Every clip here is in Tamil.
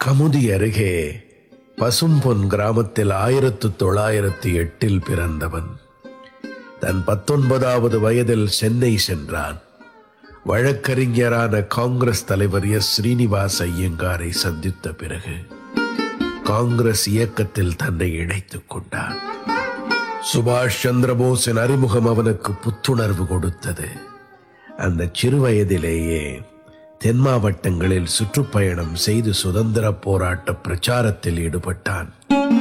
கமுதி அருகே பசும்பொன் கிராமத்தில் ஆயிரத்து தொள்ளாயிரத்தி எட்டில் பிறந்தவன் தன் பத்தொன்பதாவது வயதில் சென்னை சென்றான் வழக்கறிஞரான காங்கிரஸ் தலைவர் எஸ் ஸ்ரீனிவாஸ் ஐயங்காரை சந்தித்த பிறகு காங்கிரஸ் இயக்கத்தில் தன்னை இணைத்துக் கொண்டான் சுபாஷ் சந்திரபோஸின் அறிமுகம் அவனுக்கு புத்துணர்வு கொடுத்தது அந்த சிறு வயதிலேயே தென் மாவட்டங்களில் சுற்றுப்பயணம் செய்து சுதந்திர போராட்ட பிரச்சாரத்தில் ஈடுபட்டான்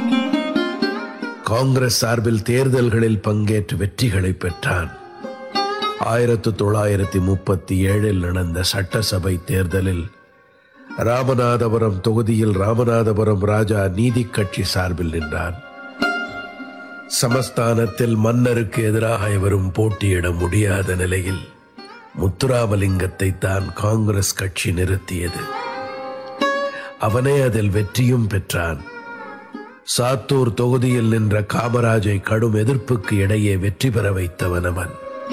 காங்கிரஸ் சார்பில் தேர்தல்களில் பங்கேற்று வெற்றிகளை பெற்றான் ஆயிரத்து தொள்ளாயிரத்தி முப்பத்தி ஏழில் நடந்த சட்டசபை தேர்தலில் ராமநாதபுரம் தொகுதியில் ராமநாதபுரம் ராஜா நீதி கட்சி சார்பில் நின்றான் சமஸ்தானத்தில் மன்னருக்கு எதிராக எவரும் போட்டியிட முடியாத நிலையில் முத்துராமலிங்கத்தை தான் காங்கிரஸ் கட்சி நிறுத்தியது அவனே அதில் வெற்றியும் பெற்றான் சாத்தூர் தொகுதியில் நின்ற காமராஜை கடும் எதிர்ப்புக்கு இடையே வெற்றி பெற வைத்தவன் அவன்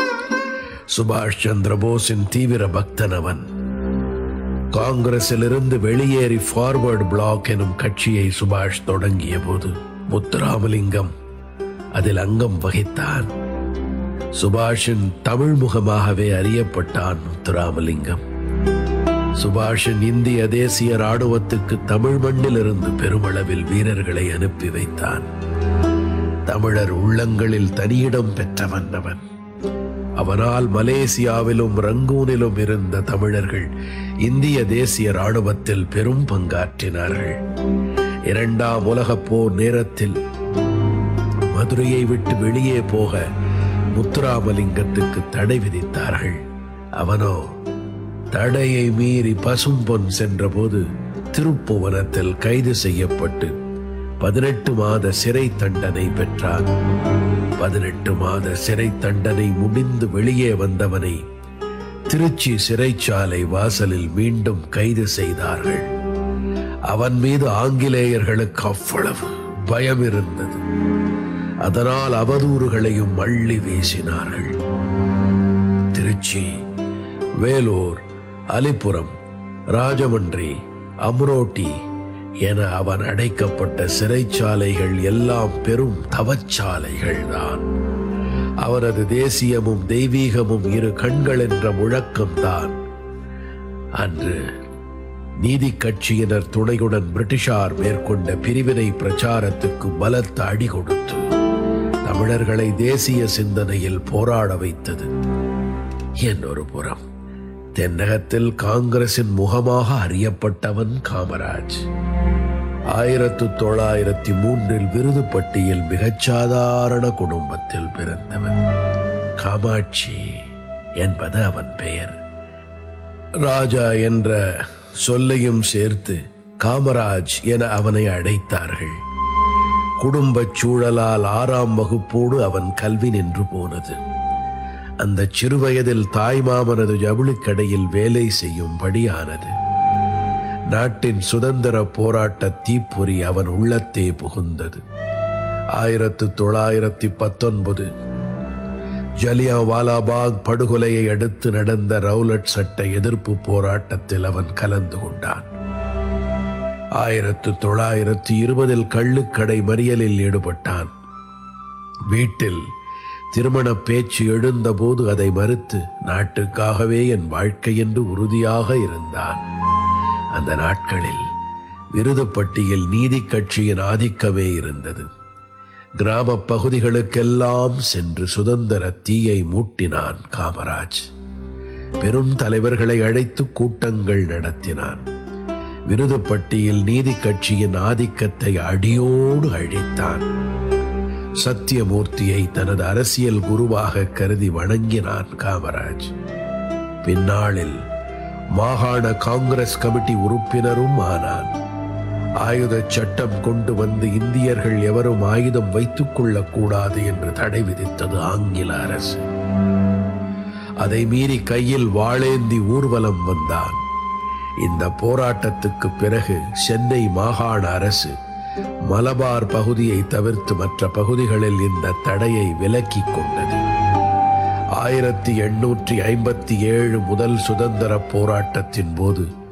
சுபாஷ் சந்திர போஸின் தீவிர பக்தன் அவன் காங்கிரசிலிருந்து வெளியேறி ஃபார்வர்ட் பிளாக் எனும் கட்சியை சுபாஷ் தொடங்கிய போது முத்துராமலிங்கம் அதில் அங்கம் வகித்தான் சுபாஷின் தமிழ் முகமாகவே அறியப்பட்டான் முத்துராமலிங்கம் சுபாஷின் இந்திய தேசிய ராணுவத்துக்கு தமிழ் மண்ணிலிருந்து பெருமளவில் வீரர்களை அனுப்பி வைத்தான் தமிழர் உள்ளங்களில் தனியிடம் பெற்றவன் அவன் அவனால் மலேசியாவிலும் ரங்கூனிலும் இருந்த தமிழர்கள் இந்திய தேசிய ராணுவத்தில் பெரும் பங்காற்றினார்கள் இரண்டாம் உலகப் போர் நேரத்தில் மதுரையை விட்டு வெளியே போக முத்துராமலிங்கத்துக்கு தடை விதித்தார்கள் அவனோ தடையை மீறி பசும்பொன் சென்றபோது திருப்புவனத்தில் கைது செய்யப்பட்டு பதினெட்டு மாத சிறை தண்டனை பெற்றான் பதினெட்டு மாத சிறை தண்டனை முடிந்து வெளியே வந்தவனை திருச்சி சிறைச்சாலை வாசலில் மீண்டும் கைது செய்தார்கள் அவன் மீது ஆங்கிலேயர்களுக்கு அவ்வளவு பயம் இருந்தது அதனால் அவதூறுகளையும் அள்ளி வீசினார்கள் திருச்சி வேலூர் அலிபுரம் ராஜமன்றி அம்ரோட்டி என அவன் அடைக்கப்பட்ட சிறைச்சாலைகள் எல்லாம் பெரும் தவச்சாலைகள் தான் அவரது தேசியமும் தெய்வீகமும் இரு கண்கள் என்ற முழக்கம்தான் அன்று நீதி கட்சியினர் துணையுடன் பிரிட்டிஷார் மேற்கொண்ட பிரிவினை பிரச்சாரத்துக்கு பலத்த அடி கொடுத்து தமிழர்களை தேசிய சிந்தனையில் போராட வைத்தது என்னொரு புறம் தென்னகத்தில் காங்கிரசின் முகமாக அறியப்பட்டவன் காமராஜ் ஆயிரத்து தொள்ளாயிரத்தி மூன்றில் விருதுப்பட்டியில் மிகச் சாதாரண குடும்பத்தில் பிறந்தவன் காமாட்சி என்பது அவன் பெயர் ராஜா என்ற சொல்லையும் சேர்த்து காமராஜ் என அவனை அழைத்தார்கள் குடும்பச் சூழலால் ஆறாம் வகுப்போடு அவன் கல்வி நின்று போனது அந்த சிறுவயதில் தாய்மாமனது ஜவுளிக்கடையில் வேலை செய்யும்படி ஆனது நாட்டின் சுதந்திர போராட்ட தீப்பொறி அவன் உள்ளத்தே புகுந்தது ஆயிரத்து தொள்ளாயிரத்தி பத்தொன்பது ஜலியா வாலாபாக் படுகொலையை அடுத்து நடந்த ரவுலட் சட்ட எதிர்ப்பு போராட்டத்தில் அவன் கலந்து கொண்டான் ஆயிரத்து தொள்ளாயிரத்தி இருபதில் கள்ளுக்கடை மறியலில் ஈடுபட்டான் வீட்டில் திருமண பேச்சு எழுந்தபோது அதை மறுத்து நாட்டுக்காகவே என் வாழ்க்கை என்று உறுதியாக இருந்தான் அந்த நாட்களில் விருதுப்பட்டியில் நீதி கட்சியின் ஆதிக்கமே இருந்தது கிராம பகுதிகளுக்கெல்லாம் சென்று சுதந்திர தீயை மூட்டினான் காமராஜ் பெரும் தலைவர்களை அழைத்து கூட்டங்கள் நடத்தினான் விருதுப்பட்டியில் நீதி கட்சியின் ஆதிக்கத்தை அடியோடு அழித்தான் சத்தியமூர்த்தியை தனது அரசியல் குருவாக கருதி வணங்கினான் காமராஜ் பின்னாளில் மாகாண காங்கிரஸ் கமிட்டி உறுப்பினரும் ஆனான் ஆயுத சட்டம் கொண்டு வந்து இந்தியர்கள் எவரும் ஆயுதம் வைத்துக் கொள்ளக்கூடாது என்று தடை விதித்தது ஆங்கில அரசு அதை மீறி கையில் வாளேந்தி ஊர்வலம் வந்தான் இந்த போராட்டத்துக்கு பிறகு சென்னை மாகாண அரசு மலபார் பகுதியை தவிர்த்து மற்ற பகுதிகளில் இந்த தடையை விலக்கிக் கொண்டது ஆயிரத்தி எண்ணூற்றி ஐம்பத்தி ஏழு முதல் சுதந்திர போராட்டத்தின் போது